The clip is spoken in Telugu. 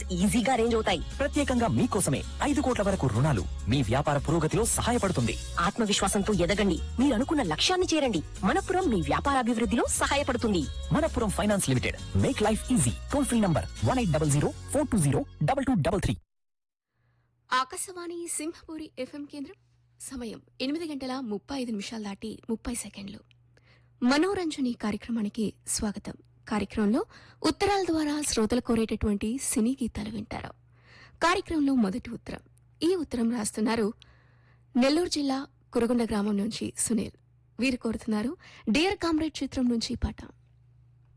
లోన్స్ ఈజీగా అరేంజ్ అవుతాయి ప్రత్యేకంగా మీకోసమే ఐదు కోట్ల వరకు రుణాలు మీ వ్యాపార పురోగతిలో సహాయపడుతుంది ఆత్మవిశ్వాసంతో ఎదగండి మీరు అనుకున్న లక్ష్యాన్ని చేరండి మనపురం మీ వ్యాపారాభివృద్ధిలో సహాయపడుతుంది Manappuram finance limited make life easy toll free number one eight double zero four two zero double two double three Akashvani Simhapuri FM కేంద్రం సమయం ఎనిమిది గంటల ముప్పై ఐదు నిమిషాలు దాటి ముప్పై సెకండ్లు మనోరంజని కార్యక్రమానికి స్వాగతం కార్యక్రమంలో ఉత్తరాల ద్వారా శ్రోతలు కోరేటటువంటి సినీ గీతాలు వింటారు కార్యక్రమంలో మొదటి ఉత్తరం ఈ ఉత్తరం రాస్తున్నారు నెల్లూరు జిల్లా కురగొండ గ్రామం నుంచి సునీల్ వీరు కోరుతున్నారు డియర్ కామ్రేడ్ చిత్రం నుంచి ఈ పాట